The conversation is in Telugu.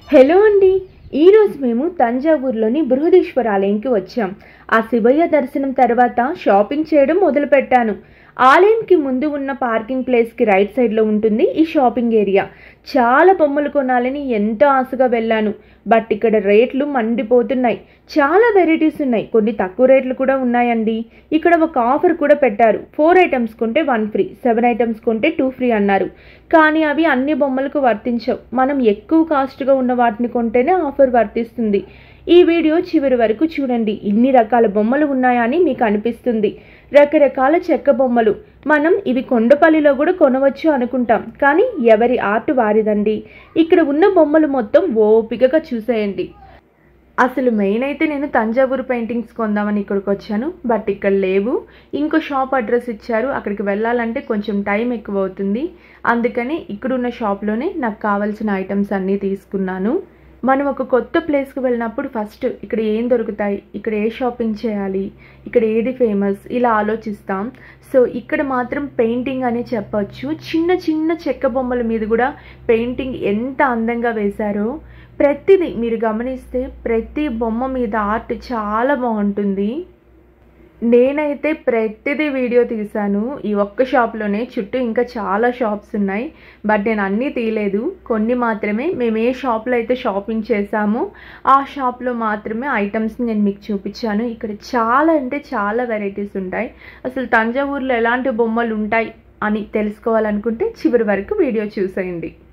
హలో అండి ఈరోజు మేము తంజావూరులోని బృహదీశ్వర ఆలయంకి వచ్చాం ఆ శివయ్య దర్శనం తర్వాత షాపింగ్ చేయడం మొదలుపెట్టాను ఆలయంకి ముందు ఉన్న పార్కింగ్ ప్లేస్కి రైట్ సైడ్లో ఉంటుంది ఈ షాపింగ్ ఏరియా చాలా బొమ్మలు కొనాలని ఎంతో ఆశగా వెళ్ళాను బట్ ఇక్కడ రేట్లు మండిపోతున్నాయి చాలా వెరైటీస్ ఉన్నాయి కొన్ని తక్కువ రేట్లు కూడా ఉన్నాయండి ఇక్కడ ఒక ఆఫర్ కూడా పెట్టారు ఫోర్ ఐటమ్స్ కొంటే వన్ ఫ్రీ సెవెన్ ఐటమ్స్ కొంటే టూ ఫ్రీ అన్నారు కానీ అవి అన్ని బొమ్మలకు వర్తించవు మనం ఎక్కువ కాస్ట్గా ఉన్న వాటిని కొంటేనే ఆఫర్ వర్తిస్తుంది ఈ వీడియో చివరి వరకు చూడండి ఇన్ని రకాల బొమ్మలు ఉన్నాయని మీకు అనిపిస్తుంది రకరకాల చెక్క బొమ్మలు మనం ఇవి కొండపల్లిలో కూడా కొనవచ్చు అనుకుంటాం కానీ ఎవరి ఆర్ట్ వారిదండి ఇక్కడ ఉన్న బొమ్మలు మొత్తం ఓపికగా చూసేయండి అసలు మెయిన్ అయితే నేను తంజావూరు పెయింటింగ్స్ కొందామని ఇక్కడికి వచ్చాను బట్ ఇక్కడ లేవు ఇంకో షాప్ అడ్రస్ ఇచ్చారు అక్కడికి వెళ్ళాలంటే కొంచెం టైం ఎక్కువ అవుతుంది అందుకని ఇక్కడున్న షాప్లోనే నాకు కావాల్సిన ఐటమ్స్ అన్నీ తీసుకున్నాను మనం ఒక కొత్త ప్లేస్కి వెళ్ళినప్పుడు ఫస్ట్ ఇక్కడ ఏం దొరుకుతాయి ఇక్కడ ఏ షాపింగ్ చేయాలి ఇక్కడ ఏది ఫేమస్ ఇలా ఆలోచిస్తాం సో ఇక్కడ మాత్రం పెయింటింగ్ అని చెప్పొచ్చు చిన్న చిన్న చెక్క బొమ్మల మీద కూడా పెయింటింగ్ ఎంత అందంగా వేశారో ప్రతిదీ మీరు గమనిస్తే ప్రతి బొమ్మ మీద ఆర్ట్ చాలా బాగుంటుంది నేనైతే ప్రతిదీ వీడియో తీశాను ఈ ఒక్క షాప్లోనే చుట్టూ ఇంకా చాలా షాప్స్ ఉన్నాయి బట్ నేను అన్నీ తీయలేదు కొన్ని మాత్రమే మేము ఏ షాప్లో అయితే షాపింగ్ చేశామో ఆ షాప్లో మాత్రమే ఐటమ్స్ని నేను మీకు చూపించాను ఇక్కడ చాలా అంటే చాలా వెరైటీస్ ఉంటాయి అసలు తంజావూరులో ఎలాంటి బొమ్మలు ఉంటాయి అని తెలుసుకోవాలనుకుంటే చివరి వరకు వీడియో చూసేయండి